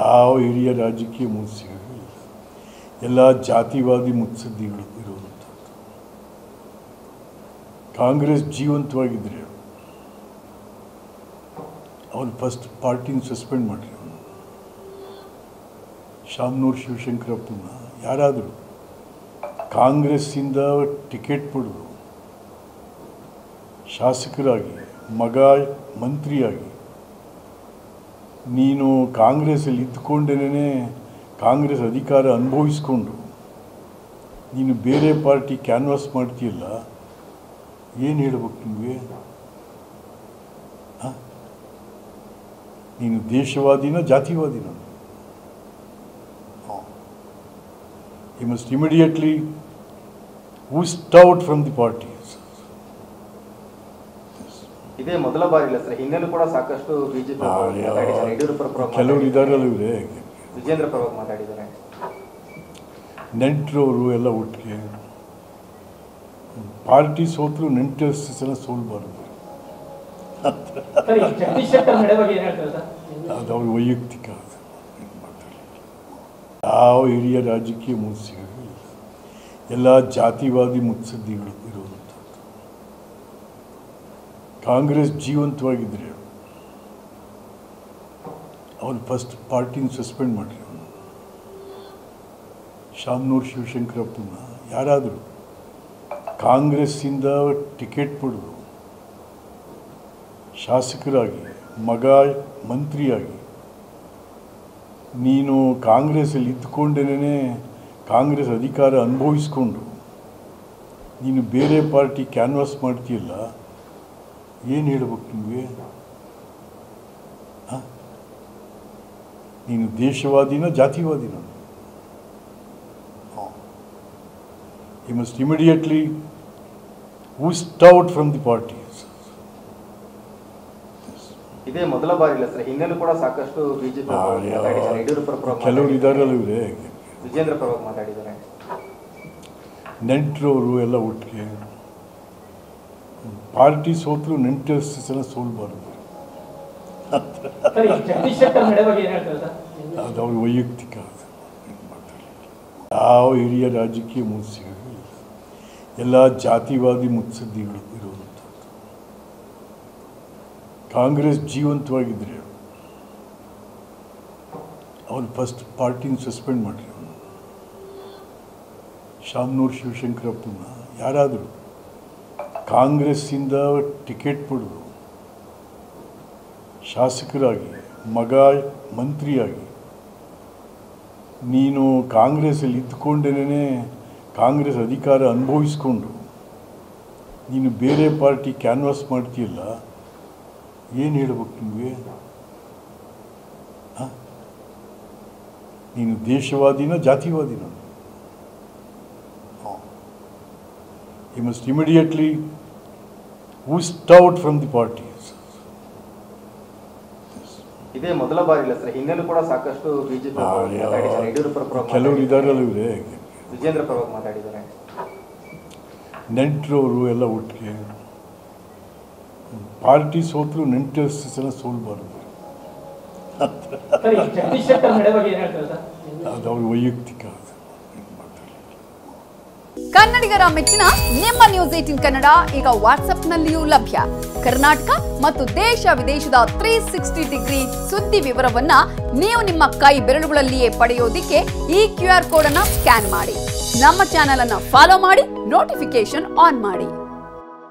ಯಾವ ಹಿರಿಯ ರಾಜಕೀಯ ಮುತ್ಸದ್ದಿಗಳು ಇಲ್ಲ ಎಲ್ಲ ಜಾತಿವಾದಿ ಮುತ್ಸದ್ದಿಗಳು ಇರುವಂಥದ್ದು ಕಾಂಗ್ರೆಸ್ ಜೀವಂತವಾಗಿದ್ದರೆ ಅವನು ಫಸ್ಟ್ ಪಾರ್ಟಿನ ಸಸ್ಪೆಂಡ್ ಮಾಡಿರಿ ಅವನು ಶಾಮನೂರು ಶಿವಶಂಕರಪ್ಪನ ಯಾರಾದರೂ ಕಾಂಗ್ರೆಸ್ಸಿಂದ ಟಿಕೆಟ್ ಪಡೆದು ಶಾಸಕರಾಗಿ ಮಗ ಮಂತ್ರಿಯಾಗಿ ನೀನು ಕಾಂಗ್ರೆಸ್ಸಲ್ಲಿ ಇದ್ದುಕೊಂಡೇನೆ ಕಾಂಗ್ರೆಸ್ ಅಧಿಕಾರ ಅನುಭವಿಸ್ಕೊಂಡು ನೀನು ಬೇರೆ ಪಾರ್ಟಿ ಕ್ಯಾನ್ವಾಸ್ ಮಾಡ್ತೀಯಲ್ಲ ಏನು ಹೇಳ್ಬೇಕು ನಿಮಗೆ ಹ? ನೀನು ದೇಶವಾದಿನ ಜಾತಿವಾದಿನ you must immediately oust out from the parties ಇದೇ ಮೊದಲ ಬಾರಿ ಇಲ್ಲ ಸರ್ ಹಿಂದೆನೂ ಕೂಡ ಸಾಕಷ್ಟು ಬಿಜೆಪಿ ಮಾತಾಡಿದ್ದಾರೆ ಯಡಿಯೂರಪ್ಪರ ಪರವಾಗಿ ಕೆಲವರು ಮಾತಾಡಿದ್ದಾರೆ. ಇದ್ದಾರಲ್ಲ ಇವರೇ ವಿಜೇಂದ್ರ ಪರವಾಗಿ ಮಾತಾಡಿದ್ದಾರೆ ನೆಂಟರವರು ಎಲ್ಲ ಒಟ್ಟಿಗೆ ಪಾರ್ಟಿ ಸೋತರು ನೆಂಟರ ಸಲ ಸೋಲ್ಬಾರ್ದು ಸರ್ ಈ ಜಗದೀಶ್ ಶೆಟ್ಟರ್ ನಡೆ ಬಗ್ಗೆ ಏನ್ ಹೇಳ್ತಾರೆ ಸರ್ ಅದು ಅವ್ರ ವೈಯಕ್ತಿಕ ಅದು. ಏನ್ ಮಾಡ್ತಾರೆ? ಯಾವ ಹಿರಿಯ ರಾಜಕೀಯ ಮುತ್ಸದ್ದಿಗಳು ಇಲ್ಲ ಎಲ್ಲ ಜಾತಿವಾದಿ ಮುತ್ಸದ್ದಿಗಳು ಇರುವಂಥದ್ದು ಕಾಂಗ್ರೆಸ್ ಜೀವಂತವಾಗಿದ್ದರೆ ಅವನು ಫಸ್ಟ್ ಪಾರ್ಟಿನ ಸಸ್ಪೆಂಡ್ ಮಾಡಿರಿ ಅವನು ಶಾಮನೂರು ಶಿವಶಂಕರಪ್ಪನ ಯಾರಾದರೂ ಕಾಂಗ್ರೆಸ್ಸಿಂದ ಟಿಕೆಟ್ ಪಡೆದು ಶಾಸಕರಾಗಿ ಮಗ ಮಂತ್ರಿಯಾಗಿ ನೀನು ಕಾಂಗ್ರೆಸ್ಸಲ್ಲಿ ಇದ್ದುಕೊಂಡೇನೆ ಕಾಂಗ್ರೆಸ್ ಅಧಿಕಾರ ಅನುಭವಿಸ್ಕೊಂಡು ನೀನು ಬೇರೆ ಪಾರ್ಟಿ ಕ್ಯಾನ್ವಾಸ್ ಮಾಡ್ತೀಯಲ್ಲ ಏನು ಹೇಳ್ಬೇಕು ನಿಮಗೆ ಹ? ನೀನು ದೇಶವಾದಿನ ಜಾತಿವಾದಿನ you must immediately oust out from the parties ಇದೇ ಮೊದಲ ಬಾರಿ ಇಲ್ಲ ಸರ್ ಹಿಂದೆನೂ ಕೂಡ ಸಾಕಷ್ಟು ಬಿಜೆಪಿ ಮಾತಾಡಿದ್ದಾರೆ ಯಡಿಯೂರಪ್ಪರ ಪರವಾಗಿ ಕೆಲವರು ಮಾತಾಡಿದ್ದಾರೆ. ಇದ್ದಾರಲ್ಲ ಇವರೇ ವಿಜೇಂದ್ರ ಪರವಾಗಿ ಮಾತಾಡಿದ್ದಾರೆ ನೆಂಟರವರು ಎಲ್ಲ ಒಟ್ಟಿಗೆ ಪಾರ್ಟಿ ಸೋತರು ನೆಂಟರ ಸಲ ಸೋಲ್ಬಾರ್ದು ಸರ್ ಈ ಜಗದೀಶ್ ಶೆಟ್ಟರ್ ನಡೆ ಬಗ್ಗೆ ಏನ್ ಹೇಳ್ತಾರೆ ಸರ್ ಅದು ಅವ್ರ ವೈಯಕ್ತಿಕ ಅದು. ಏನ್ ಮಾಡ್ತಾರೆ? ಯಾವ ಹಿರಿಯ ರಾಜಕೀಯ ಮುತ್ಸದ್ದಿಗಳು ಇಲ್ಲ ಎಲ್ಲ ಜಾತಿವಾದಿ ಮುತ್ಸದ್ದಿಗಳು ಇರುವಂಥದ್ದು ಕಾಂಗ್ರೆಸ್ ಜೀವಂತವಾಗಿದ್ದರೆ ಅವನು ಫಸ್ಟ್ ಪಾರ್ಟಿನ ಸಸ್ಪೆಂಡ್ ಮಾಡಿರಿ ಅವನು ಶಾಮನೂರು ಶಿವಶಂಕರಪ್ಪನ ಯಾರಾದರೂ ಕಾಂಗ್ರೆಸ್ಸಿಂದ ಟಿಕೆಟ್ ಪಡೆದು ಶಾಸಕರಾಗಿ ಮಗ ಮಂತ್ರಿಯಾಗಿ ನೀನು ಕಾಂಗ್ರೆಸ್ಸಲ್ಲಿ ಇದ್ದುಕೊಂಡೇನೆ ಕಾಂಗ್ರೆಸ್ ಅಧಿಕಾರ ಅನುಭವಿಸ್ಕೊಂಡು ನೀನು ಬೇರೆ ಪಾರ್ಟಿ ಕ್ಯಾನ್ವಾಸ್ ಮಾಡ್ತೀಯಲ್ಲ ಏನು ಹೇಳ್ಬೇಕು ನಿಮಗೆ ಹ? ನೀನು ದೇಶವಾದಿನ ಜಾತಿವಾದಿನ you must immediately oust out from the parties ಇದೇ ಮೊದಲ ಬಾರಿ ಇಲ್ಲ ಸರ್ ಹಿಂದೆನೂ ಕೂಡ ಸಾಕಷ್ಟು ಬಿಜೆಪಿ ಮಾತಾಡಿದ್ದಾರೆ ಯಡಿಯೂರಪ್ಪರ ಪರವಾಗಿ ಕೆಲವರು ಮಾತಾಡಿದ್ದಾರೆ. ಇದ್ದಾರಲ್ಲ ಇವರೇ ವಿಜೇಂದ್ರ ಪರವಾಗಿ ಮಾತಾಡಿದ್ದಾರೆ ನೆಂಟರವರು ಎಲ್ಲ ಒಟ್ಟಿಗೆ ಪಾರ್ಟಿ ಸೋತರು ನೆಂಟರ ಸಲ ಸೋಲ್ಬಾರ್ದು ಸರ್ ಈ ಜಗದೀಶ್ ಶೆಟ್ಟರ್ ನಡೆ ಬಗ್ಗೆ ಏನ್ ಹೇಳ್ತಾರೆ ಸರ್ ಅದು ಅವ್ರ ವೈಯಕ್ತಿಕ ಅದು. ಏನ್ ಮಾಡ್ತಾರೆ? ಕನ್ನಡಿಗರ ಮೆಚ್ಚಿನ ನಿಮ್ಮ ನ್ಯೂಸ್ ಏಟಿನ್ ಕನ್ನಡ ಈಗ ವಾಟ್ಸ್ಆಪ್ನಲ್ಲಿಯೂ ಲಭ್ಯ ಕರ್ನಾಟಕ ಮತ್ತು ದೇಶ ವಿದೇಶದ ತ್ರೀ ಸಿಕ್ಸ್ಟಿ ಡಿಗ್ರಿ ಸುದ್ದಿ ವಿವರವನ್ನ ನೀವು ನಿಮ್ಮ ಕೈ ಬೆರಳುಗಳಲ್ಲಿಯೇ ಪಡೆಯೋದಿಕ್ಕೆ ಈ ಕ್ಯೂ ಆರ್ ಕೋಡ್ ಅನ್ನ ಸ್ಕ್ಯಾನ್ ಮಾಡಿ ನಮ್ಮ ಚಾನೆಲ್ ಅನ್ನ ಫಾಲೋ ಮಾಡಿ ನೋಟಿಫಿಕೇಶನ್ ಆನ್ ಮಾಡಿ